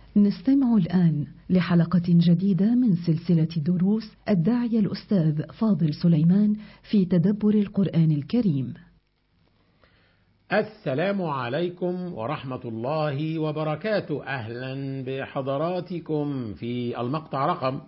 نستمع الآن لحلقة جديدة من سلسلة دروس الداعية الأستاذ فاضل سليمان في تدبر القرآن الكريم. السلام عليكم ورحمة الله وبركاته، أهلا بحضراتكم في المقطع رقم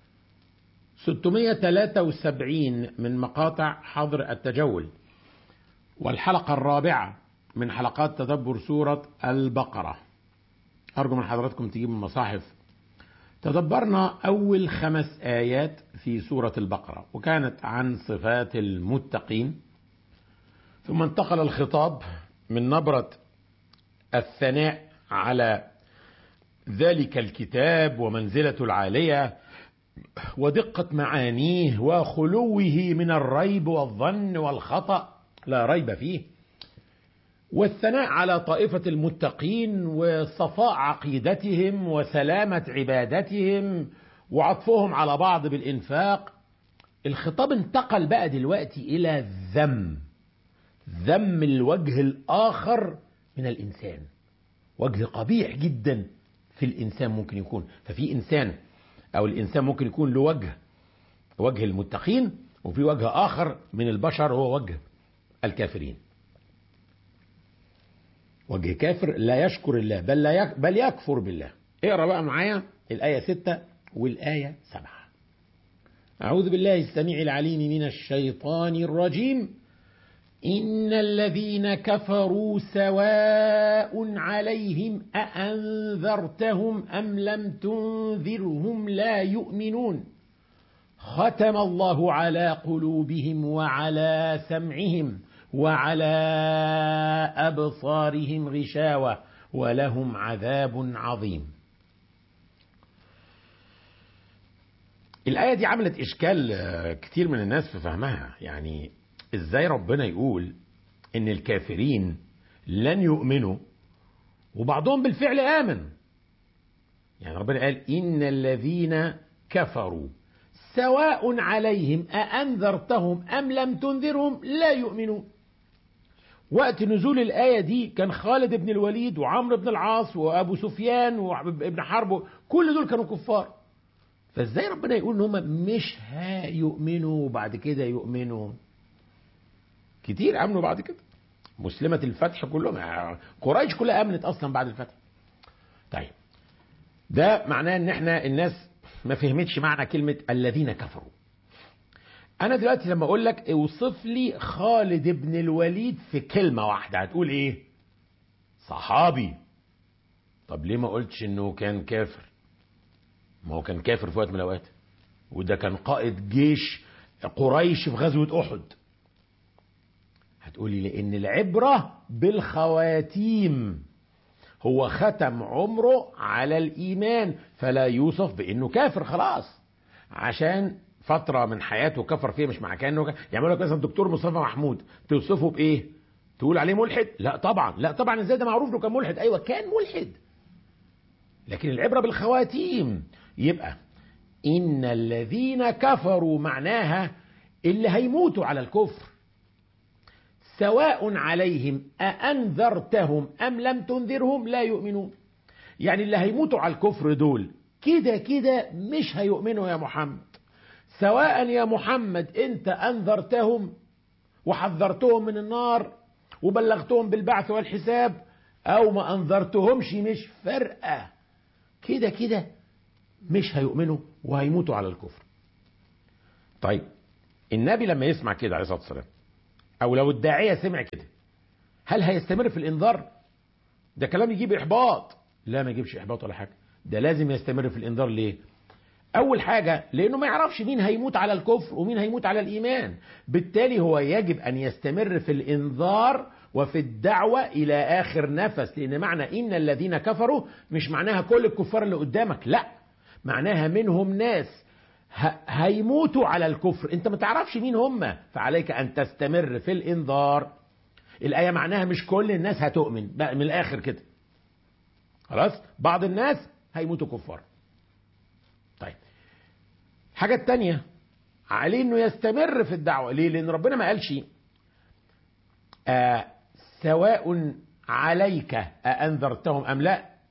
673 من مقاطع حظر التجول، والحلقة الرابعة من حلقات تدبر سورة البقرة. أرجو من حضراتكم تجيبوا المصاحف تدبرنا أول خمس آيات في سورة البقرة وكانت عن صفات المتقين ثم انتقل الخطاب من نبرة الثناء على ذلك الكتاب ومنزلته العالية ودقة معانيه وخلوه من الريب والظن والخطأ لا ريب فيه والثناء على طائفة المتقين وصفاء عقيدتهم وسلامة عبادتهم وعطفهم على بعض بالإنفاق الخطاب انتقل بقى دلوقتي إلى الذم ذم الوجه الآخر من الإنسان وجه قبيح جدا في الإنسان ممكن يكون ففي إنسان أو الإنسان ممكن يكون له وجه وجه المتقين وفي وجه آخر من البشر هو وجه الكافرين وجه كافر لا يشكر الله بل لا يك بل يكفر بالله اقرا بقى معايا الآية ستة والآية سبعة أعوذ بالله السميع العليم من الشيطان الرجيم إن الذين كفروا سواء عليهم أأنذرتهم أم لم تنذرهم لا يؤمنون ختم الله على قلوبهم وعلى سمعهم وعلى أبصارهم غشاوة ولهم عذاب عظيم الآية دي عملت إشكال كتير من الناس في فهمها يعني إزاي ربنا يقول إن الكافرين لن يؤمنوا وبعضهم بالفعل آمن يعني ربنا قال إن الذين كفروا سواء عليهم أأنذرتهم أم لم تنذرهم لا يؤمنون وقت نزول الآية دي كان خالد بن الوليد وعمرو بن العاص وأبو سفيان وابن حرب كل دول كانوا كفار فازاي ربنا يقول ان هم مش هيؤمنوا بعد كده يؤمنوا كتير امنوا بعد كده مسلمة الفتح كلهم قريش كلها امنت اصلا بعد الفتح طيب ده معناه ان احنا الناس ما فهمتش معنى كلمة الذين كفروا انا دلوقتي لما اقول لك اوصف لي خالد بن الوليد في كلمة واحدة هتقول ايه صحابي طب ليه ما قلتش انه كان كافر ما هو كان كافر في وقت من الاوقات وده كان قائد جيش قريش في غزوة احد هتقولي لان العبرة بالخواتيم هو ختم عمره على الايمان فلا يوصف بانه كافر خلاص عشان فتره من حياته كفر فيها مش مع كانه يعمل لك مثلا دكتور مصطفى محمود توصفه بايه تقول عليه ملحد لا طبعا لا طبعا ازاي ده معروف انه كان ملحد ايوه كان ملحد لكن العبره بالخواتيم يبقى ان الذين كفروا معناها اللي هيموتوا على الكفر سواء عليهم أأنذرتهم أم لم تنذرهم لا يؤمنون يعني اللي هيموتوا على الكفر دول كده كده مش هيؤمنوا يا محمد سواء يا محمد انت انذرتهم وحذرتهم من النار وبلغتهم بالبعث والحساب او ما انذرتهمش مش فارقه كده كده مش هيؤمنوا وهيموتوا على الكفر طيب النبي لما يسمع كده عليه الصلاه والسلام او لو الداعيه سمع كده هل هيستمر في الانذار ده كلام يجيب احباط لا ما يجيبش احباط ولا حاجه ده لازم يستمر في الانذار ليه اول حاجه لانه ما يعرفش مين هيموت على الكفر ومين هيموت على الايمان بالتالي هو يجب ان يستمر في الانذار وفي الدعوة إلى آخر نفس لأن معنى إن الذين كفروا مش معناها كل الكفار اللي قدامك لا معناها منهم ناس هيموتوا على الكفر انت ما تعرفش مين هم فعليك ان تستمر في الانذار الايه معناها مش كل الناس هتؤمن بقى من الاخر كده خلاص بعض الناس هيموتوا كفار طيب حاجة تانية عليه انه يستمر في الدعوة ليه لان ربنا ما قالش آه سواء عليك أأنذرتهم أم لا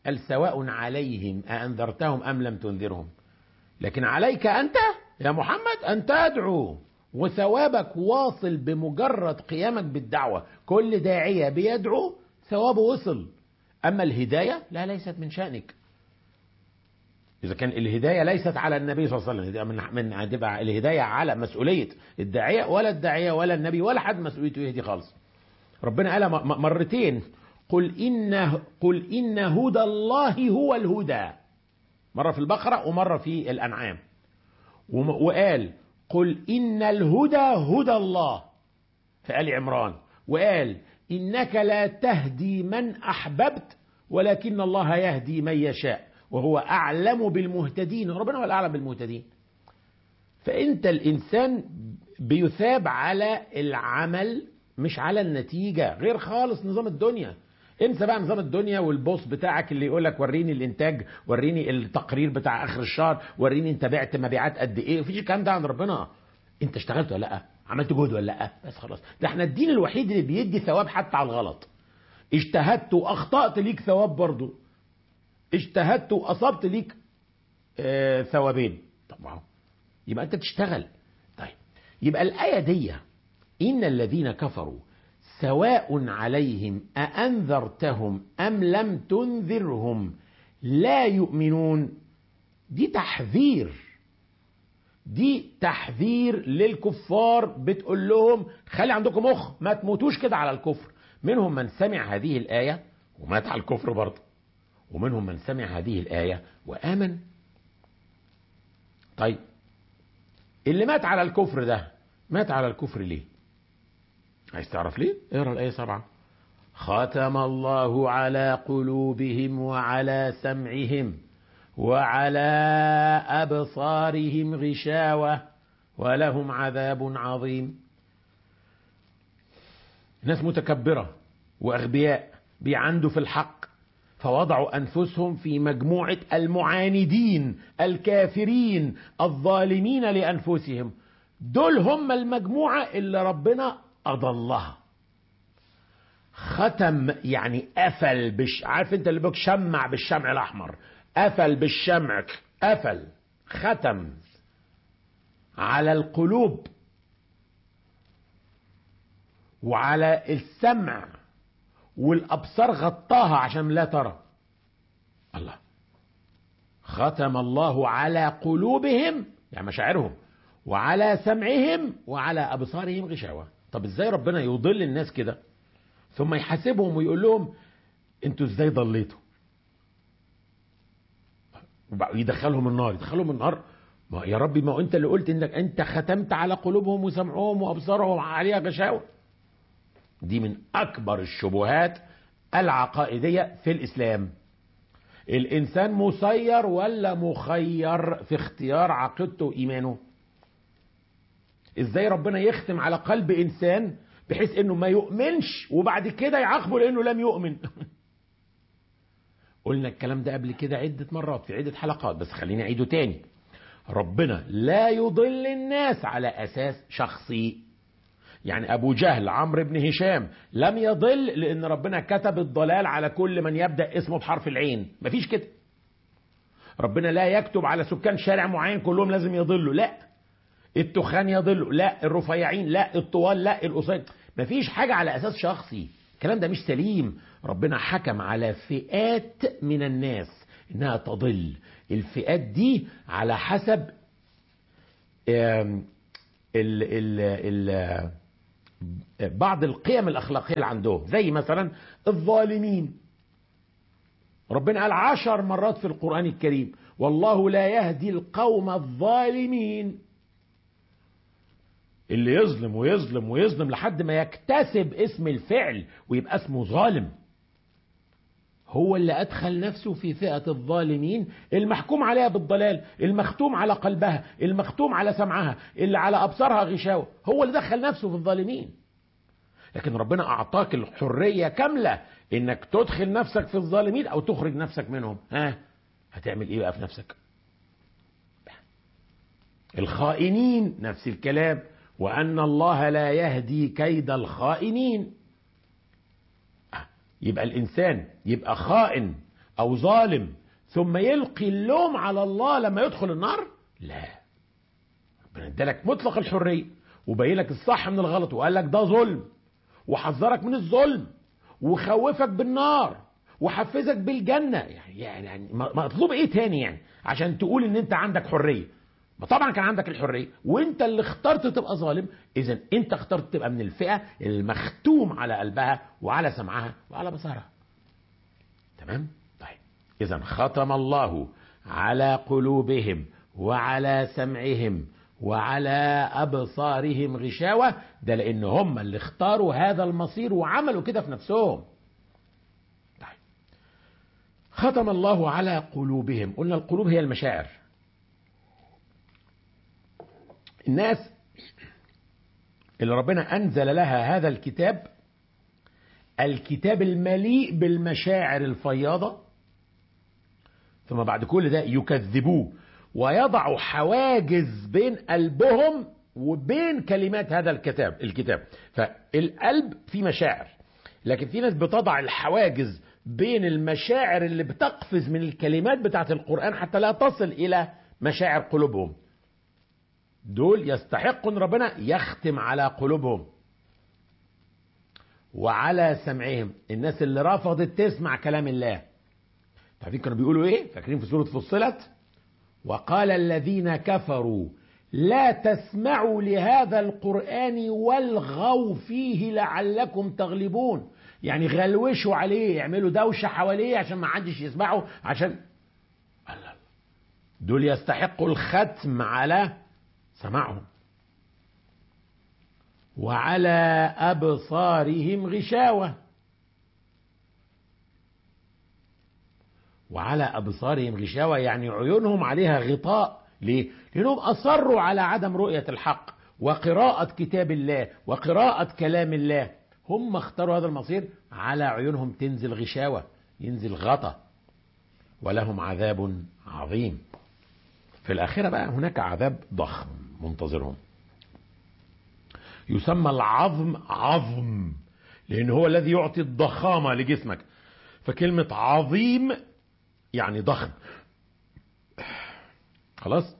قال سواء عليهم أأنذرتهم أم لم تنذرهم لكن عليك أنت يا محمد أن تدعو وثوابك واصل بمجرد قيامك بالدعوة كل داعية بيدعو ثوابه وصل أما الهداية لا ليست من شأنك إذا كان الهداية ليست على النبي صلى الله عليه وسلم من من هتبقى الهداية على مسؤولية الداعية ولا الداعية ولا النبي ولا حد مسؤوليته يهدي خالص ربنا قال مرتين قل إن قل إن هدى الله هو الهدى مرة في البقرة ومرة في الأنعام وقال قل إن الهدى هدى الله في آل عمران وقال إنك لا تهدي من أحببت ولكن الله يهدي من يشاء وهو أعلم بالمهتدين ربنا هو الأعلم بالمهتدين فأنت الإنسان بيثاب على العمل مش على النتيجة غير خالص نظام الدنيا انسى بقى نظام الدنيا والبوس بتاعك اللي يقول لك وريني الانتاج وريني التقرير بتاع اخر الشهر وريني انت بعت مبيعات قد ايه مفيش الكلام ده عند ربنا انت اشتغلت ولا لا عملت جهد ولا لا بس خلاص ده احنا الدين الوحيد اللي بيدي ثواب حتى على الغلط اجتهدت واخطات ليك ثواب برضه اجتهدت واصبت ليك آه ثوابين طبعا يبقى انت بتشتغل طيب يبقى الايه دي ان الذين كفروا سواء عليهم أأنذرتهم أم لم تنذرهم لا يؤمنون دي تحذير دي تحذير للكفار بتقول لهم خلي عندكم مخ ما تموتوش كده على الكفر منهم من سمع هذه الآية ومات على الكفر برضه ومنهم من سمع هذه الآية وآمن طيب اللي مات على الكفر ده مات على الكفر ليه عايز تعرف ليه اقرا الايه سبعة ختم الله على قلوبهم وعلى سمعهم وعلى ابصارهم غشاوه ولهم عذاب عظيم ناس متكبره واغبياء بيعندوا في الحق فوضعوا انفسهم في مجموعه المعاندين الكافرين الظالمين لانفسهم دول هم المجموعه اللي ربنا أضلها ختم يعني قفل بش عارف انت اللي بك شمع بالشمع الاحمر قفل بالشمع قفل ختم على القلوب وعلى السمع والابصار غطاها عشان لا ترى الله ختم الله على قلوبهم يعني مشاعرهم وعلى سمعهم وعلى ابصارهم غشاوه طب ازاي ربنا يضل الناس كده ثم يحاسبهم ويقول لهم انتوا ازاي ضليتوا يدخلهم النار يدخلهم النار ما يا ربي ما انت اللي قلت انك انت ختمت على قلوبهم وسمعهم وابصارهم عليها غشاوه دي من اكبر الشبهات العقائديه في الاسلام الانسان مسير ولا مخير في اختيار عقيدته وايمانه ازاي ربنا يختم على قلب انسان بحيث انه ما يؤمنش وبعد كده يعاقبه لانه لم يؤمن قلنا الكلام ده قبل كده عدة مرات في عدة حلقات بس خليني اعيده تاني ربنا لا يضل الناس على اساس شخصي يعني ابو جهل عمرو بن هشام لم يضل لان ربنا كتب الضلال على كل من يبدا اسمه بحرف العين مفيش كده ربنا لا يكتب على سكان شارع معين كلهم لازم يضلوا لا التخان يضلوا لا الرفيعين لا الطوال لا القصير مفيش حاجة على أساس شخصي الكلام ده مش سليم ربنا حكم على فئات من الناس إنها تضل الفئات دي على حسب ال ال ال بعض القيم الأخلاقية اللي عندهم زي مثلا الظالمين ربنا قال عشر مرات في القرآن الكريم والله لا يهدي القوم الظالمين اللي يظلم ويظلم ويظلم لحد ما يكتسب اسم الفعل ويبقى اسمه ظالم هو اللي أدخل نفسه في فئة الظالمين المحكوم عليها بالضلال المختوم على قلبها المختوم على سمعها اللي على أبصارها غشاوة هو اللي دخل نفسه في الظالمين لكن ربنا أعطاك الحرية كاملة إنك تدخل نفسك في الظالمين أو تخرج نفسك منهم ها هتعمل إيه بقى في نفسك الخائنين نفس الكلام وأن الله لا يهدي كيد الخائنين يبقى الإنسان يبقى خائن او ظالم ثم يلقي اللوم على الله لما يدخل النار لا ربنا ادالك مطلق الحريه وبين لك الصح من الغلط وقال لك ده ظلم وحذرك من الظلم وخوفك بالنار وحفزك بالجنه يعني يعني مطلوب ايه تاني يعني عشان تقول ان انت عندك حريه ما طبعا كان عندك الحريه وانت اللي اخترت تبقى ظالم اذا انت اخترت تبقى من الفئه المختوم على قلبها وعلى سمعها وعلى بصرها تمام طيب اذا ختم الله على قلوبهم وعلى سمعهم وعلى ابصارهم غشاوه ده لان هم اللي اختاروا هذا المصير وعملوا كده في نفسهم طيب ختم الله على قلوبهم قلنا القلوب هي المشاعر الناس اللي ربنا انزل لها هذا الكتاب الكتاب المليء بالمشاعر الفياضه ثم بعد كل ده يكذبوه ويضعوا حواجز بين قلبهم وبين كلمات هذا الكتاب الكتاب فالقلب فيه مشاعر لكن في ناس بتضع الحواجز بين المشاعر اللي بتقفز من الكلمات بتاعت القرآن حتى لا تصل إلى مشاعر قلوبهم دول يستحقوا ان ربنا يختم على قلوبهم وعلى سمعهم الناس اللي رفضت تسمع كلام الله تعرفين كانوا بيقولوا ايه فاكرين في سورة فصلت وقال الذين كفروا لا تسمعوا لهذا القرآن والغوا فيه لعلكم تغلبون يعني غلوشوا عليه يعملوا دوشة حواليه عشان ما حدش يسمعه عشان الله دول يستحقوا الختم على سمعهم وعلى أبصارهم غشاوة وعلى أبصارهم غشاوة يعني عيونهم عليها غطاء ليه؟ لأنهم أصروا على عدم رؤية الحق وقراءة كتاب الله وقراءة كلام الله هم اختاروا هذا المصير على عيونهم تنزل غشاوة ينزل غطا ولهم عذاب عظيم في الآخرة بقى هناك عذاب ضخم منتظرهم يسمى العظم عظم لأن هو الذي يعطي الضخامة لجسمك فكلمة عظيم يعني ضخم خلاص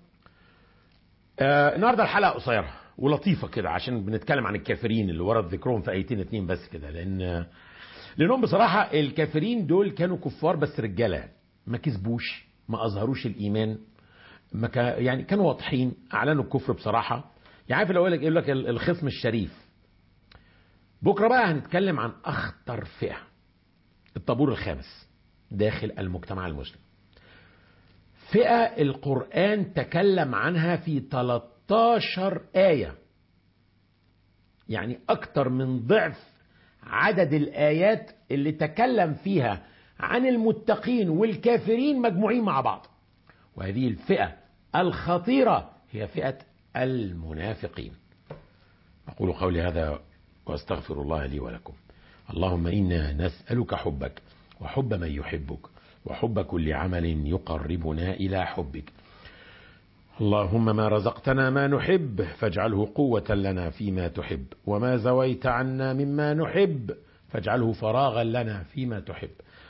آه النهارده الحلقه قصيره ولطيفه كده عشان بنتكلم عن الكافرين اللي ورد ذكرهم في ايتين اتنين بس كده لان لانهم بصراحه الكافرين دول كانوا كفار بس رجاله ما كسبوش ما اظهروش الايمان ما كا يعني كانوا واضحين اعلنوا الكفر بصراحه يعني عارف لو يقول لك يقول لك الخصم الشريف بكره بقى هنتكلم عن اخطر فئه الطابور الخامس داخل المجتمع المسلم فئة القرآن تكلم عنها في 13 آية يعني أكتر من ضعف عدد الآيات اللي تكلم فيها عن المتقين والكافرين مجموعين مع بعض وهذه الفئة الخطيرة هي فئة المنافقين أقول قولي هذا وأستغفر الله لي ولكم اللهم إنا نسألك حبك وحب من يحبك وحب كل عمل يقربنا إلى حبك اللهم ما رزقتنا ما نحب فاجعله قوة لنا فيما تحب وما زويت عنا مما نحب فاجعله فراغا لنا فيما تحب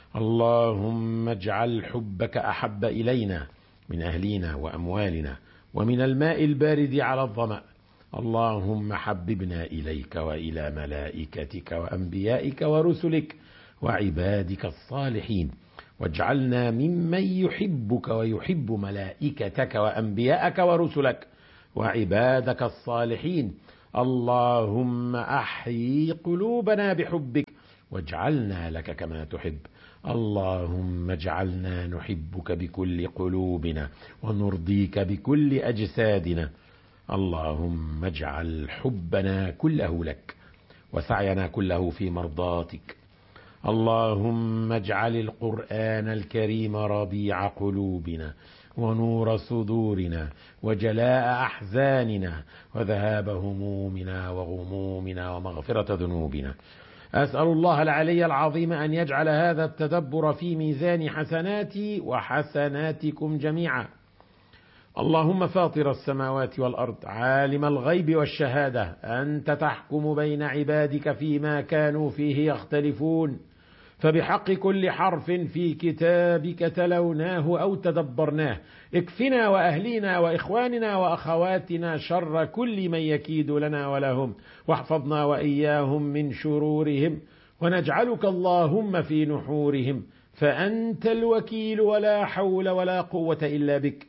اللهم اجعل حبك أحب إلينا من أهلنا وأموالنا ومن الماء البارد على الظمأ اللهم حببنا إليك وإلى ملائكتك وأنبيائك ورسلك وعبادك الصالحين واجعلنا ممن يحبك ويحب ملائكتك وانبياءك ورسلك وعبادك الصالحين اللهم احيي قلوبنا بحبك واجعلنا لك كما تحب اللهم اجعلنا نحبك بكل قلوبنا ونرضيك بكل اجسادنا اللهم اجعل حبنا كله لك وسعينا كله في مرضاتك اللهم اجعل القرآن الكريم ربيع قلوبنا ونور صدورنا وجلاء أحزاننا وذهاب همومنا وغمومنا ومغفرة ذنوبنا أسأل الله العلي العظيم أن يجعل هذا التدبر في ميزان حسناتي وحسناتكم جميعا اللهم فاطر السماوات والأرض عالم الغيب والشهادة أنت تحكم بين عبادك فيما كانوا فيه يختلفون فبحق كل حرف في كتابك تلوناه أو تدبرناه اكفنا وأهلينا وإخواننا وأخواتنا شر كل من يكيد لنا ولهم واحفظنا وإياهم من شرورهم ونجعلك اللهم في نحورهم فأنت الوكيل ولا حول ولا قوة إلا بك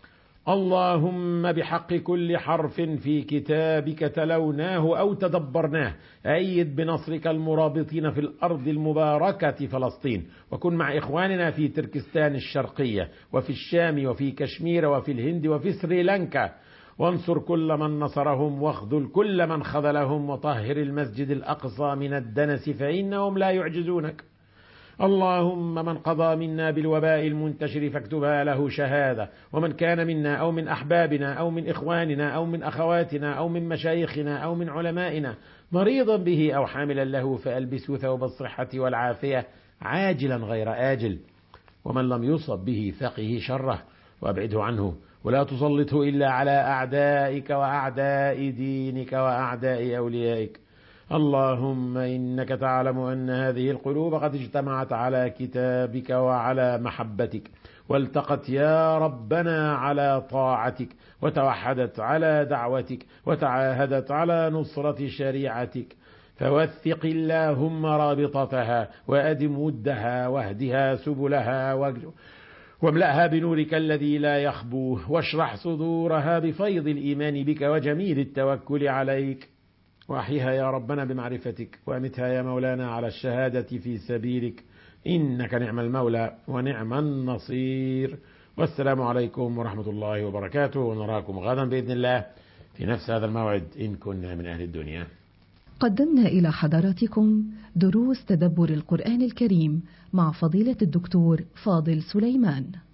اللهم بحق كل حرف في كتابك تلوناه أو تدبرناه أيد بنصرك المرابطين في الأرض المباركة فلسطين وكن مع إخواننا في تركستان الشرقية وفي الشام وفي كشمير وفي الهند وفي سريلانكا وانصر كل من نصرهم واخذل كل من خذلهم وطهر المسجد الأقصى من الدنس فإنهم لا يعجزونك اللهم من قضى منا بالوباء المنتشر فاكتبها له شهادة ومن كان منا أو من أحبابنا أو من إخواننا أو من أخواتنا أو من مشايخنا أو من علمائنا مريضا به أو حاملا له فألبسه ثوب الصحة والعافية عاجلا غير آجل ومن لم يصب به فقه شره وأبعده عنه ولا تسلطه إلا على أعدائك وأعداء دينك وأعداء أوليائك اللهم إنك تعلم أن هذه القلوب قد اجتمعت على كتابك وعلى محبتك والتقت يا ربنا على طاعتك وتوحدت على دعوتك وتعاهدت على نصرة شريعتك فوثق اللهم رابطتها وأدم ودها واهدها سبلها واملأها بنورك الذي لا يخبو واشرح صدورها بفيض الإيمان بك وجميل التوكل عليك واحيها يا ربنا بمعرفتك وامتها يا مولانا على الشهادة في سبيلك إنك نعم المولى ونعم النصير والسلام عليكم ورحمة الله وبركاته ونراكم غدا بإذن الله في نفس هذا الموعد إن كنا من أهل الدنيا قدمنا إلى حضراتكم دروس تدبر القرآن الكريم مع فضيلة الدكتور فاضل سليمان